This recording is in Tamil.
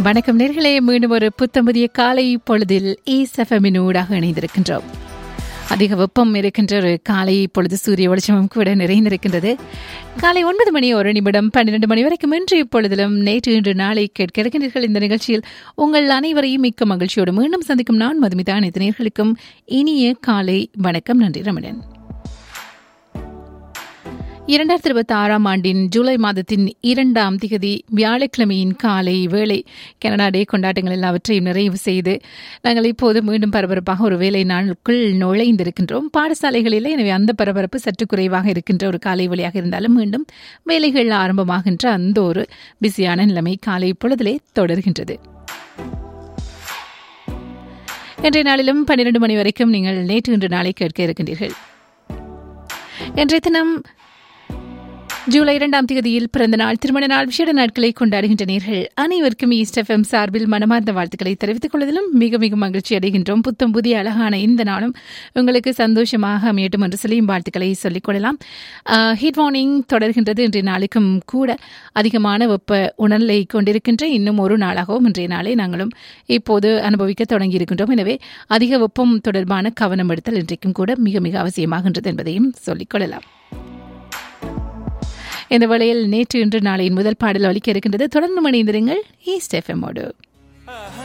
வணக்கம் நேர்களே மீண்டும் ஒரு புத்தம்புதிய காலை பொழுதில் ஈசஃபமின் ஊடாக இணைந்திருக்கின்றோம் அதிக வெப்பம் இருக்கின்ற ஒரு காலை பொழுது சூரிய வெளிச்சமும் கூட நிறைந்திருக்கின்றது காலை ஒன்பது மணி ஒரு நிமிடம் பன்னிரண்டு மணி வரைக்கும் இன்று இப்பொழுதிலும் நேற்று இன்று நாளை கேட்க இருக்கின்றீர்கள் இந்த நிகழ்ச்சியில் உங்கள் அனைவரையும் மிக்க மகிழ்ச்சியோடு மீண்டும் சந்திக்கும் நான் மதுமிதா அனைத்து நேர்களுக்கும் இனிய காலை வணக்கம் நன்றி ரமணன் இரண்டாயிரத்தி இருபத்தி ஆறாம் ஆண்டின் ஜூலை மாதத்தின் இரண்டாம் திகதி வியாழக்கிழமையின் காலை வேளை கனடா டே கொண்டாட்டங்கள் எல்லாவற்றையும் நிறைவு செய்து நாங்கள் இப்போது மீண்டும் பரபரப்பாக ஒரு வேலை நாளுக்குள் நுழைந்திருக்கின்றோம் பாடசாலைகளில் எனவே அந்த பரபரப்பு சற்று குறைவாக இருக்கின்ற ஒரு காலை வழியாக இருந்தாலும் மீண்டும் வேலைகள் ஆரம்பமாகின்ற அந்த ஒரு பிஸியான நிலைமை காலை பொழுதிலே தொடர்கின்றது இன்றைய நாளிலும் பன்னிரண்டு மணி வரைக்கும் நீங்கள் நேற்று இன்று நாளை கேட்க இருக்கின்றீர்கள் இன்றைய தினம் ஜூலை இரண்டாம் தேதியில் பிறந்த நாள் திருமண நாள் விசேட நாட்களை கொண்டாடுகின்ற நேர்கள் அனைவருக்கும் ஈஸ்ட் எஃப்எம் சார்பில் மனமார்ந்த வாழ்த்துக்களை தெரிவித்துக் கொள்வதிலும் மிக மிக மகிழ்ச்சி அடைகின்றோம் புத்தம் புதிய அழகான இந்த நாளும் உங்களுக்கு சந்தோஷமாக அமையட்டும் என்று சொல்லியும் வாழ்த்துக்களை சொல்லிக் கொள்ளலாம் ஹீட் வார்னிங் தொடர்கின்றது இன்றைய நாளுக்கும் கூட அதிகமான வெப்ப உணர்லை கொண்டிருக்கின்ற இன்னும் ஒரு நாளாகவும் இன்றைய நாளை நாங்களும் இப்போது அனுபவிக்க தொடங்கி இருக்கின்றோம் எனவே அதிக வெப்பம் தொடர்பான கவனம் எடுத்தல் இன்றைக்கும் கூட மிக மிக அவசியமாகின்றது என்பதையும் சொல்லிக் கொள்ளலாம் இந்த வேளையில் நேற்று இன்று நாளையின் முதல் பாடல் ஒலிக்க இருக்கின்றது தொடர்ந்து மணிந்திருங்கள் ஈஸ்ட் எஃப்எம்மோடு